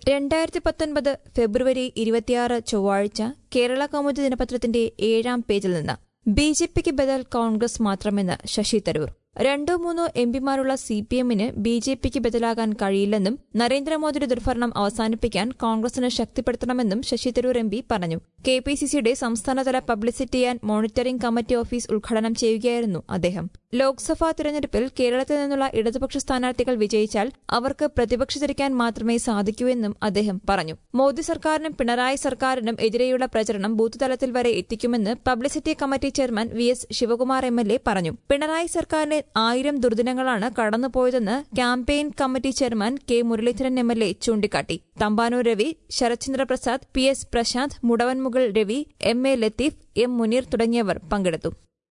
രണ്ടായിരത്തി പത്തൊൻപത് ഫെബ്രുവരി ഇരുപത്തിയാറ് ചൊവ്വാഴ്ച കേരള കൗമുദി ദിനപത്രത്തിന്റെ ഏഴാം പേജിൽ നിന്ന് ബി ജെ പിക്ക് ബദൽ കോൺഗ്രസ് മാത്രമെന്ന് ശശി തരൂർ രണ്ടോ മൂന്നോ എംപിമാരുള്ള സി പി എമ്മിന് ബി ജെ പിക്ക് ബദലാകാൻ കഴിയില്ലെന്നും നരേന്ദ്രമോദിയുടെ ദുർഭരണം അവസാനിപ്പിക്കാൻ കോൺഗ്രസിന് ശക്തിപ്പെടുത്തണമെന്നും ശശി തരൂർ എം പി പറഞ്ഞു കെ പി സി സിയുടെ സംസ്ഥാനതല publicity and monitoring committee office ഉദ്ഘാടനം ചെയ്യുകയായിരുന്നു അദ്ദേഹം ലോക്സഭാ തിരഞ്ഞെടുപ്പിൽ കേരളത്തിൽ നിന്നുള്ള ഇടതുപക്ഷ സ്ഥാനാർത്ഥികൾ വിജയിച്ചാൽ അവർക്ക് പ്രതിപക്ഷത്തിരിക്കാൻ മാത്രമേ സാധിക്കൂ എന്നും അദ്ദേഹം പറഞ്ഞു മോദി സർക്കാരിനും പിണറായി സർക്കാരിനും എതിരെയുള്ള പ്രചരണം ബൂത്ത് തലത്തിൽ വരെ എത്തിക്കുമെന്ന് publicity committee chairman V S Sivakumar M L A പറഞ്ഞു പിണറായി സർക്കാരിന്റെ ആയിരം ദുർദിനങ്ങളാണ് കടന്നുപോയതെന്ന് campaign committee chairman K Muraleedharan M L A ചൂണ്ടിക്കാട്ടി Thampanoor Ravi Sarathchandra Prasad P S Prashanth Mudavanmukal Ravi M A Latheef M Muneer തുടങ്ങിയവർ പങ്കെടുത്തു